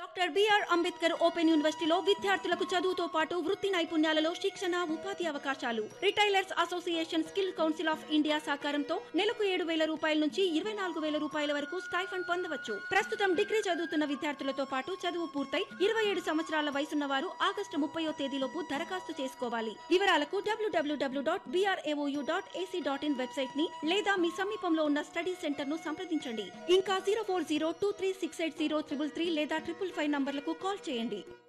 doctor BR Ambedkar open యూనివర్సిటీలో విద్యార్థులకు చదువుతో పాటు వృత్తి నైపుణ్యాలలో శిక్షణ ఉపాధి అవకాశాలు retailers association skill council of India సహకారంతో నెలకు ఏడు వేల రూపాయల నుంచి ఇరవై నాలుగు వేల రూపాయల వరకు స్టైఫండ్ పొందవచ్చు ప్రస్తుతం డిగ్రీ చదువుతున్న విద్యార్థులతో పాటు చదువు పూర్తయి ఇరవై ఏడు సంవత్సరాల వయసున్న వారు ఆగస్టు ముప్పయో తేదీలోపు దరఖాస్తు చేసుకోవాలి వివరాలకు WWW dot BRAOU dot AC dot in website ని లేదా మీ సమీపంలో ఉన్న స్టడీ సెంటర్ ను సంప్రదించండి ఇంకా zero four zero two three six eight zero triple three లేదా ట్రిపుల్ ఫైవ్ నంబర్లకు కాల్ చేయండి